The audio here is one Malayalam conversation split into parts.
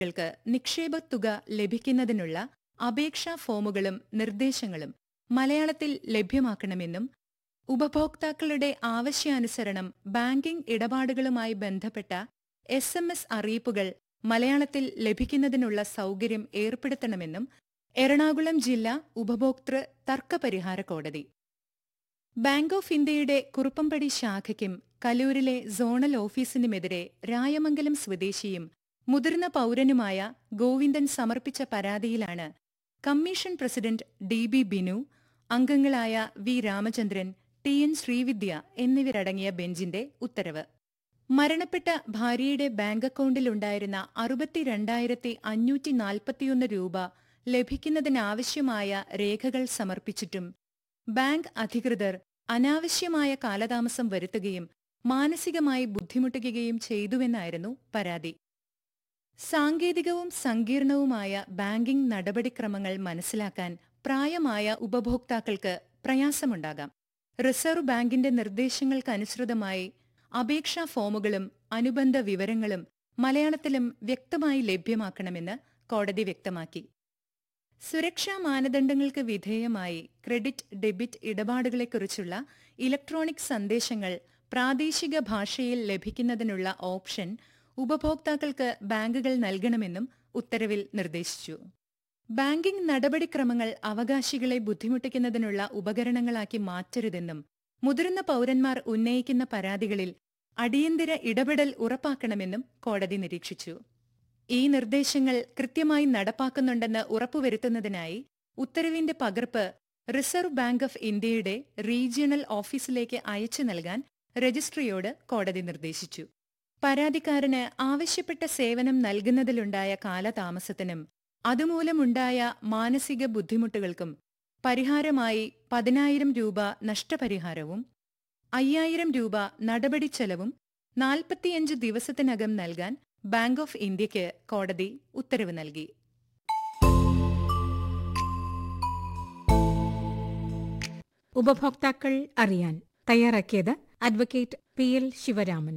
ൾക്ക് നിക്ഷേപത്തുക ലഭിക്കുന്നതിനുള്ള അപേക്ഷാ ഫോമുകളും നിർദ്ദേശങ്ങളും മലയാളത്തിൽ ലഭ്യമാക്കണമെന്നും ഉപഭോക്താക്കളുടെ ആവശ്യാനുസരണം ബാങ്കിംഗ് ഇടപാടുകളുമായി ബന്ധപ്പെട്ട എസ് എം എസ് അറിയിപ്പുകൾ മലയാളത്തിൽ ലഭിക്കുന്നതിനുള്ള സൗകര്യം ഏർപ്പെടുത്തണമെന്നും എറണാകുളം ജില്ലാ ഉപഭോക്തൃ തർക്കപരിഹാര കോടതി ബാങ്ക് ഓഫ് ഇന്ത്യയുടെ കുറുപ്പംപടി ശാഖയ്ക്കും കലൂരിലെ സോണൽ ഓഫീസിനുമെതിരെ രായമംഗലം സ്വദേശിയും മുതിർന്ന പൗരനുമായ ഗോവിന്ദൻ സമർപ്പിച്ച പരാതിയിലാണ് commission president D B Binu അംഗങ്ങളായ V Ramachandran T N Sreevidya എന്നിവരടങ്ങിയ ബെഞ്ചിന്റെ ഉത്തരവ് മരണപ്പെട്ട ഭാര്യയുടെ ബാങ്ക് അക്കൗണ്ടിലുണ്ടായിരുന്ന അറുപത്തിരണ്ടായിരത്തി അഞ്ഞൂറ്റി നാൽപ്പത്തിയൊന്ന് രൂപ ലഭിക്കുന്നതിനാവശ്യമായ രേഖകൾ സമർപ്പിച്ചിട്ടും ബാങ്ക് അധികൃതർ അനാവശ്യമായ കാലതാമസം വരുത്തുകയും മാനസികമായി ബുദ്ധിമുട്ടുകയും ചെയ്തുവെന്നായിരുന്നു പരാതി സാങ്കേതികവും സങ്കീർണവുമായ ബാങ്കിംഗ് നടപടിക്രമങ്ങൾ മനസ്സിലാക്കാൻ പ്രായമായ ഉപഭോക്താക്കൾക്ക് പ്രയാസമുണ്ടാകാം റിസർവ് ബാങ്കിന്റെ നിർദ്ദേശങ്ങൾക്കനുസൃതമായി അപേക്ഷാ ഫോമുകളും അനുബന്ധ വിവരങ്ങളും മലയാളത്തിലും വ്യക്തമായി ലഭ്യമാക്കണമെന്ന് കോടതി വ്യക്തമാക്കി സുരക്ഷാ മാനദണ്ഡങ്ങൾക്ക് വിധേയമായി ക്രെഡിറ്റ് ഡെബിറ്റ് ഇടപാടുകളെക്കുറിച്ചുള്ള ഇലക്ട്രോണിക് സന്ദേശങ്ങൾ പ്രാദേശിക ഭാഷയിൽ ലഭിക്കുന്നതിനുള്ള ഓപ്ഷൻ ഉപഭോക്താക്കൾക്ക് ബാങ്കുകൾ നൽകണമെന്നും ഉത്തരവിൽ നിർദ്ദേശിച്ചു ബാങ്കിംഗ് നടപടിക്രമങ്ങൾ അവകാശികളെ ബുദ്ധിമുട്ടിക്കുന്നതിനുള്ള ഉപകരണങ്ങളാക്കി മാറ്റരുതെന്നും മുതിർന്ന പൗരന്മാർ ഉന്നയിക്കുന്ന പരാതികളിൽ അടിയന്തര ഇടപെടൽ ഉറപ്പാക്കണമെന്നും കോടതി നിരീക്ഷിച്ചു ഈ നിർദ്ദേശങ്ങൾ കൃത്യമായി നടപ്പാക്കുന്നുണ്ടെന്ന് ഉറപ്പുവരുത്തുന്നതിനായി ഉത്തരവിന്റെ പകർപ്പ് റിസർവ് ബാങ്ക് ഓഫ് ഇന്ത്യയുടെ റീജിയണൽ ഓഫീസിലേക്ക് അയച്ചു നൽകാൻ രജിസ്ട്രിയോട് കോടതി നിർദ്ദേശിച്ചു പരാതിക്കാരന് ആവശ്യപ്പെട്ട സേവനം നൽകുന്നതിലുണ്ടായ കാലതാമസത്തിനും അതുമൂലമുണ്ടായ മാനസിക ബുദ്ധിമുട്ടുകൾക്കും പരിഹാരമായി പതിനായിരം രൂപ നഷ്ടപരിഹാരവും അയ്യായിരം രൂപ നടപടി ചെലവും നാൽപ്പത്തിയഞ്ച് ദിവസത്തിനകം നൽകാൻ ബാങ്ക് ഓഫ് ഇന്ത്യയ്ക്ക് കോടതി ഉത്തരവ് നൽകി ഉപഭോക്താക്കൾ അറിയാൻ തയ്യാറാക്കിയത് advocate P L Sivaraman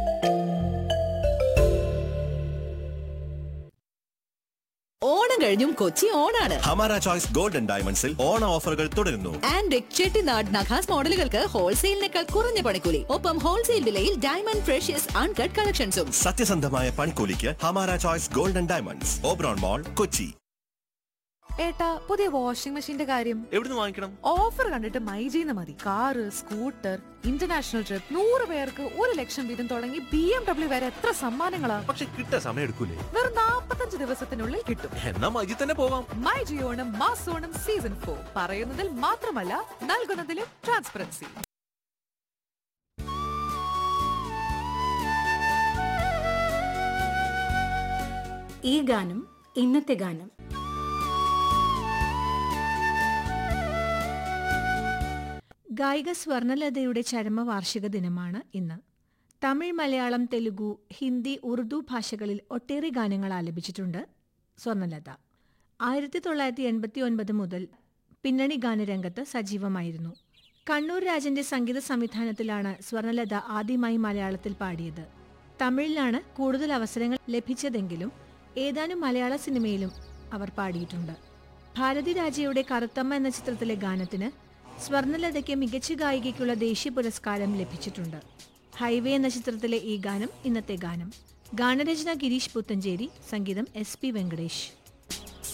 Onam കഴിഞ്ഞും കൊച്ചി ഓണാണ് ഹമാര ചോയ്സ് ഗോൾഡൻ ഡയമണ്ട്സിൽ ഓണ ഓഫറുകൾ തുടരുന്നു ആൻഡ് ചെട്ടിനാട് നഖാസ് മോഡലുകൾക്ക് ഹോൾസെയിലിനേക്കാൾ കുറഞ്ഞ പണിക്കൂലി ഒപ്പം ഹോൾസെയിൽ വിലയിൽ ഡയമണ്ട് ഫ്രഷ്യസ് അൺകട്ട് കളക്ഷൻസും സത്യസന്ധമായ പണിക്കൂലിക്ക് ഹമാര choice golden diamonds Oberon mall Kochi ഏട്ടാ പുതിയ വാഷിംഗ് മെഷീന്റെ കാര്യം എവിടുന്ന് വാങ്ങിക്കണം ഓഫർ കണ്ടിട്ട് മൈജീന്ന് മതി കാറ് സ്കൂട്ടർ ഇന്റർനാഷണൽ ട്രിപ്പ് നൂറ് പേർക്ക് ഒരു ലക്ഷം വീതം തുടങ്ങി ബി എം ഡബ്ല്യു വരെ എത്ര സമ്മാനങ്ങളാ പക്ഷെ കിട്ടാൻ സമയം എടുക്കൂലേ വെറും നാപ്പത്തഞ്ച് ദിവസത്തിനുള്ളിൽ കിട്ടും എന്നാ മജി തന്നെ പോവാം മൈ ജിയോണം മാസോണം സീസൺ ഫോർ പറയുന്നതിൽ മാത്രമല്ല നൽകുന്നതിലും ട്രാൻസ്പെറൻസി ഈ ഗാനം ഇന്നത്തെ ഗാനം ഗായിക സ്വർണലതയുടെ ചരമവാർഷിക ദിനമാണ് ഇന്ന് തമിഴ് മലയാളം തെലുഗു ഹിന്ദി ഉറുദു ഭാഷകളിൽ ഒട്ടേറെ ഗാനങ്ങൾ ആലപിച്ചിട്ടുണ്ട് സ്വർണലത ആയിരത്തി തൊള്ളായിരത്തി എൺപത്തി ഒൻപത് മുതൽ പിന്നണി ഗാനരംഗത്ത് സജീവമായിരുന്നു കണ്ണൂർ രാജന്റെ സംഗീത സംവിധാനത്തിലാണ് സ്വർണലത ആദ്യമായി മലയാളത്തിൽ പാടിയത് തമിഴിലാണ് കൂടുതൽ അവസരങ്ങൾ ലഭിച്ചതെങ്കിലും ഏതാനും മലയാള സിനിമയിലും അവർ പാടിയിട്ടുണ്ട് ഭാരതി രാജയുടെ കറുത്തമ്മ എന്ന ചിത്രത്തിലെ ഗാനത്തിന് സ്വർണലതയ്ക്ക് മികച്ച ഗായികയ്ക്കുള്ള ദേശീയ പുരസ്കാരം ലഭിച്ചിട്ടുണ്ട് ഹൈവേ എന്ന ചിത്രത്തിലെ ഈ ഗാനം ഇന്നത്തെ ഗാനം ഗാനരചന ഗിരീഷ് പുത്തഞ്ചേരി സംഗീതം എസ് പി വെങ്കടേഷ്